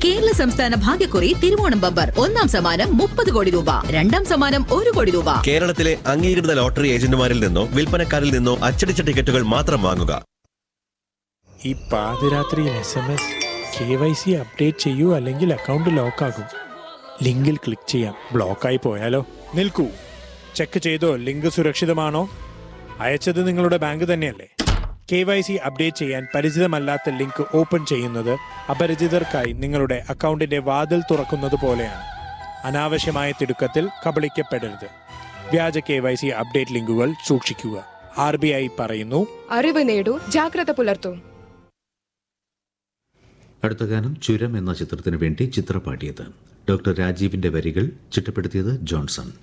കേരള സംസ്ഥാന ഭാഗ്യക്കുറി തിരുവോണം ബമ്പർ ഒന്നാം സമ്മാനം മുപ്പത് കോടി രൂപ രണ്ടാം സമ്മാനം ഒരു കോടി രൂപ കേരളത്തിലെ അംഗീകൃത ലോട്ടറി ഏജന്റുമാരിൽ നിന്നോ വിൽപ്പനക്കാരിൽ നിന്നോ അച്ചടിച്ച ടിക്കറ്റുകൾ മാത്രം വാങ്ങുക ഈ പാതിരാത്രിയിൽ S M S K Y C update ചെയ്യൂ അല്ലെങ്കിൽ അക്കൗണ്ട് ലോക്കാകും ലിങ്കിൽ ക്ലിക്ക് ചെയ്യാം ബ്ലോക്കായി പോയാലോ നിൽക്കൂ ചെക്ക് ചെയ്തോ ലിങ്ക് സുരക്ഷിതമാണോ അയച്ചത് നിങ്ങളുടെ ബാങ്ക് തന്നെയല്ലേ കെ വൈ സി അപ്ഡേറ്റ് ചെയ്യാൻ പരിചിതമല്ലാത്ത ലിങ്ക് ഓപ്പൺ ചെയ്യുന്നത് അപരിചിതർക്കായി നിങ്ങളുടെ അക്കൗണ്ടിന്റെ വാതിൽ തുറക്കുന്നത് പോലെയാണ് അനാവശ്യമായ തിടുക്കത്തിൽ കബളിക്കപ്പെടരുത് വ്യാജ കെ വൈ സി അപ്ഡേറ്റ് ലിങ്കുകൾ സൂക്ഷിക്കുക ആർ ബി ഐ പറയുന്നു അറിവ് നേടൂ ജാഗ്രത പുലർത്തൂ അടുത്ത ഗാനം ചുരം എന്ന ചിത്രത്തിന് വേണ്ടി ചിത്ര പാടിയത് ഡോക്ടർ രാജീവിന്റെ വരികൾ ചിട്ടപ്പെടുത്തിയത് ജോൺസൺ